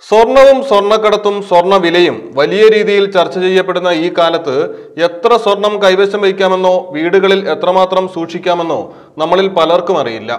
സ്വർണവും സ്വർണ്ണക്കടത്തും സ്വർണ്ണ വിലയും വലിയ രീതിയിൽ ചർച്ച ചെയ്യപ്പെടുന്ന ഈ കാലത്ത് എത്ര സ്വർണം കൈവശം വയ്ക്കാമെന്നോ വീടുകളിൽ എത്രമാത്രം സൂക്ഷിക്കാമെന്നോ നമ്മളിൽ പലർക്കും അറിയില്ല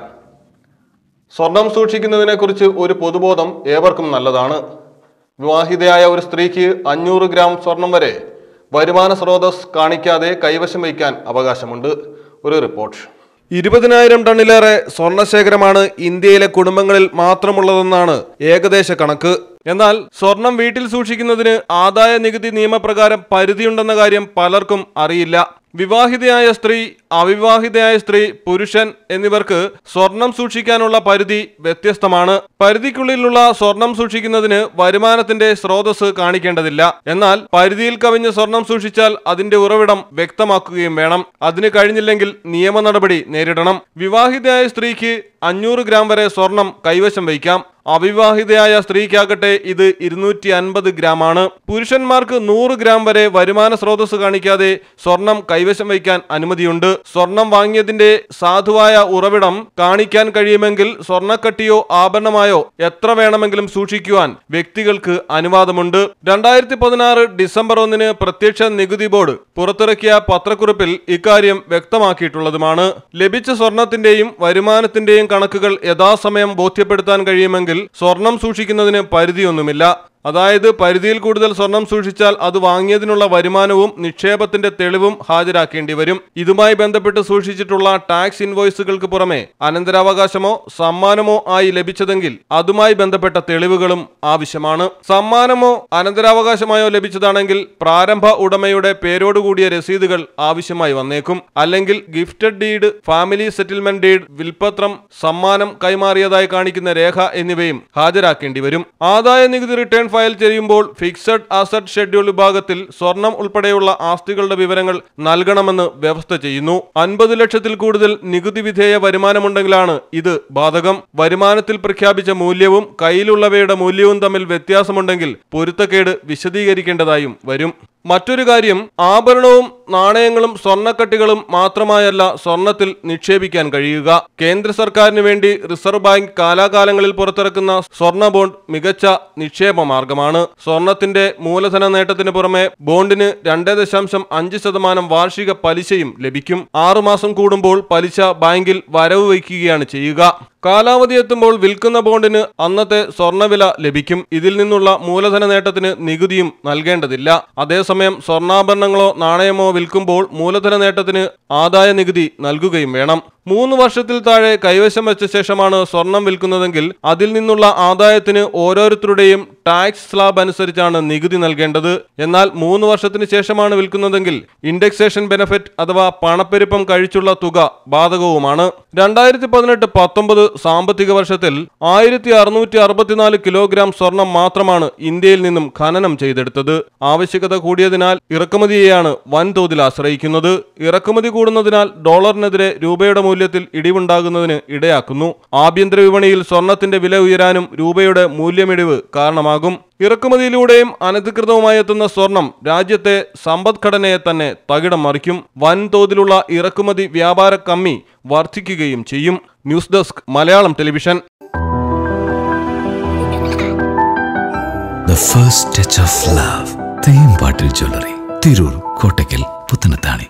സ്വർണം സൂക്ഷിക്കുന്നതിനെക്കുറിച്ച് ഒരു പൊതുബോധം ഏവർക്കും നല്ലതാണ് വിവാഹിതയായ ഒരു സ്ത്രീക്ക് അഞ്ഞൂറ് ഗ്രാം സ്വർണം വരെ വരുമാന സ്രോതസ് കാണിക്കാതെ കൈവശം വയ്ക്കാൻ അവകാശമുണ്ട് ഒരു റിപ്പോർട്ട് ഇരുപതിനായിരം ടണ്ണിലേറെ സ്വർണശേഖരമാണ് ഇന്ത്യയിലെ കുടുംബങ്ങളിൽ മാത്രമുള്ളതെന്നാണ് ഏകദേശ കണക്ക് എന്നാൽ സ്വർണം വീട്ടിൽ സൂക്ഷിക്കുന്നതിന് ആദായ നികുതി നിയമപ്രകാരം പരിധിയുണ്ടെന്ന കാര്യം പലർക്കും അറിയില്ല വിവാഹിതയായ സ്ത്രീ അവിവാഹിതയായ സ്ത്രീ പുരുഷൻ എന്നിവർക്ക് സ്വർണം സൂക്ഷിക്കാനുള്ള പരിധി വ്യത്യസ്തമാണ് പരിധിക്കുള്ളിലുള്ള സ്വർണം സൂക്ഷിക്കുന്നതിന് വരുമാനത്തിന്റെ സ്രോതസ് കാണിക്കേണ്ടതില്ല എന്നാൽ പരിധിയിൽ കവിഞ്ഞ് സ്വർണം സൂക്ഷിച്ചാൽ അതിന്റെ ഉറവിടം വ്യക്തമാക്കുകയും വേണം അതിന് കഴിഞ്ഞില്ലെങ്കിൽ നിയമ നടപടി നേരിടണം വിവാഹിതയായ സ്ത്രീക്ക് അഞ്ഞൂറ് ഗ്രാം വരെ സ്വർണം കൈവശം വയ്ക്കാം അവിവാഹിതയായ സ്ത്രീക്കാകട്ടെ ഇത് ഇരുന്നൂറ്റി അൻപത് ഗ്രാമാണ് പുരുഷന്മാർക്ക് നൂറ് ഗ്രാം വരെ വരുമാന സ്രോതസ് കാണിക്കാതെ സ്വർണം കൈവശം വയ്ക്കാൻ അനുമതിയുണ്ട് സ്വർണം വാങ്ങിയതിന്റെ സാധുവായ ഉറവിടം കാണിക്കാൻ കഴിയുമെങ്കിൽ സ്വർണ്ണക്കട്ടിയോ ആഭരണമായോ എത്ര വേണമെങ്കിലും സൂക്ഷിക്കുവാൻ വ്യക്തികൾക്ക് അനുവാദമുണ്ട് രണ്ടായിരത്തി പതിനാറ് ഡിസംബർ ഒന്നിന് പ്രത്യക്ഷ നികുതി ബോർഡ് പുറത്തിറക്കിയ പത്രക്കുറിപ്പിൽ ഇക്കാര്യം വ്യക്തമാക്കിയിട്ടുള്ളതുമാണ് ലഭിച്ച സ്വർണത്തിന്റെയും വരുമാനത്തിന്റെയും കണക്കുകൾ യഥാസമയം ബോധ്യപ്പെടുത്താൻ കഴിയുമെങ്കിൽ സ്വർണം സൂക്ഷിക്കുന്നതിന് പരിധിയൊന്നുമില്ല അതായത് പരിധിയിൽ കൂടുതൽ സ്വർണം സൂക്ഷിച്ചാൽ അത് വാങ്ങിയതിനുള്ള വരുമാനവും നിക്ഷേപത്തിന്റെ തെളിവും ഹാജരാക്കേണ്ടി വരും ഇതുമായി ബന്ധപ്പെട്ട് സൂക്ഷിച്ചിട്ടുള്ള ടാക്സ് ഇൻവോയ്സുകൾക്ക് പുറമെ അനന്തരാവകാശമോ സമ്മാനമോ ആയി ലഭിച്ചതെങ്കിൽ അതുമായി ബന്ധപ്പെട്ട തെളിവുകളും ആവശ്യമാണ് സമ്മാനമോ അനന്തരാവകാശമായോ ലഭിച്ചതാണെങ്കിൽ പ്രാരംഭ ഉടമയുടെ പേരോടുകൂടിയ രസീതുകൾ ആവശ്യമായി വന്നേക്കും അല്ലെങ്കിൽ gifted deed family settlement deed വിൽപത്രം സമ്മാനം കൈമാറിയതായി കാണിക്കുന്ന രേഖ എന്നിവയും ഹാജരാക്കേണ്ടി വരും ആദായ നികുതി റിട്ടേൺ ഫയൽ ചെയ്യുമ്പോൾ ഫിക്സഡ് അസറ്റ് ഷെഡ്യൂൾ വിഭാഗത്തിൽ സ്വർണം ഉൾപ്പെടെയുള്ള ആസ്തികളുടെ വിവരങ്ങൾ നൽകണമെന്ന് വ്യവസ്ഥ ചെയ്യുന്നു അൻപത് ലക്ഷത്തിൽ കൂടുതൽ നികുതി വിധേയ വരുമാനമുണ്ടെങ്കിലാണ് ഇത് ബാധകം വരുമാനത്തിൽ പ്രഖ്യാപിച്ച മൂല്യവും കയ്യിലുള്ളവയുടെ മൂല്യവും തമ്മിൽ വ്യത്യാസമുണ്ടെങ്കിൽ പൊരുത്തക്കേട് വിശദീകരിക്കേണ്ടതായും വരും മറ്റൊരു കാര്യം ആഭരണവും നാണയങ്ങളും സ്വർണ്ണക്കട്ടികളും മാത്രമായല്ല സ്വർണത്തിൽ നിക്ഷേപിക്കാൻ കഴിയുക കേന്ദ്ര സർക്കാരിന് വേണ്ടി റിസർവ് ബാങ്ക് കാലാകാലങ്ങളിൽ പുറത്തിറക്കുന്ന സ്വർണ്ണ ബോണ്ട് മികച്ച നിക്ഷേപ മാർഗമാണ് സ്വർണത്തിന്റെ മൂലധന നേട്ടത്തിന് പുറമെ ബോണ്ടിന് രണ്ട് ദശാംശം അഞ്ച് ശതമാനം വാർഷിക പലിശയും ലഭിക്കും ആറുമാസം കൂടുമ്പോൾ പലിശ ബാങ്കിൽ വരവ് വയ്ക്കുകയാണ് ചെയ്യുക കാലാവധി എത്തുമ്പോൾ വിൽക്കുന്ന ബോണ്ടിന് അന്നത്തെ സ്വർണ്ണവില ലഭിക്കും ഇതിൽ നിന്നുള്ള മൂലധന നേട്ടത്തിന് നികുതിയും നൽകേണ്ടതില്ല അതേസമയം സ്വർണ്ണാഭരണങ്ങളോ നാണയമോ വിൽക്കുമ്പോൾ മൂലധന നേട്ടത്തിന് ആദായ നികുതി നൽകുകയും വേണം മൂന്ന് വർഷത്തിൽ താഴെ കൈവശം വെച്ച ശേഷമാണ് സ്വർണം വിൽക്കുന്നതെങ്കിൽ അതിൽ നിന്നുള്ള ആദായത്തിന് ഓരോരുത്തരുടെയും ടാക്സ് സ്ലാബ് അനുസരിച്ചാണ് നികുതി നൽകേണ്ടത് എന്നാൽ മൂന്ന് വർഷത്തിന് ശേഷമാണ് വിൽക്കുന്നതെങ്കിൽ ഇൻഡെക്സേഷൻ ബെനഫിറ്റ് അഥവാ പണപ്പെരുപ്പം കഴിച്ചുള്ള തുക ബാധകവുമാണ് രണ്ടായിരത്തി പതിനെട്ട് പത്തൊമ്പത് സാമ്പത്തിക വർഷത്തിൽ ആയിരത്തി അറുന്നൂറ്റി അറുപത്തിനാല് കിലോഗ്രാം സ്വർണം മാത്രമാണ് ഇന്ത്യയിൽ നിന്നും ഖനനം ചെയ്തെടുത്തത് ആവശ്യകത കൂടിയതിനാൽ ഇറക്കുമതിയെയാണ് വൻതോതിൽ ആശ്രയിക്കുന്നത് ഇറക്കുമതി കൂടുന്നതിനാൽ ഡോളറിനെതിരെ രൂപയുടെ മൂല്യത്തിൽ ഇടിവുണ്ടാകുന്നതിന് ഇടയാക്കുന്നു ആഭ്യന്തര വിപണിയിൽ സ്വർണത്തിന്റെ വില ഉയരാനും രൂപയുടെ മൂല്യമിടിവ് കാരണമാകും ഇറക്കുമതിയിലൂടെയും അനധികൃതവുമായി എത്തുന്ന സ്വർണം രാജ്യത്തെ സമ്പദ്ഘടനയെ തന്നെ തകിടം മറിക്കും വൻതോതിലുള്ള ഇറക്കുമതി വ്യാപാര കമ്മി വർദ്ധിക്കുകയും ചെയ്യും news desk Malayalam television The first touch of love. Thembattil jewellery Tirur Kottakkal Puthanathani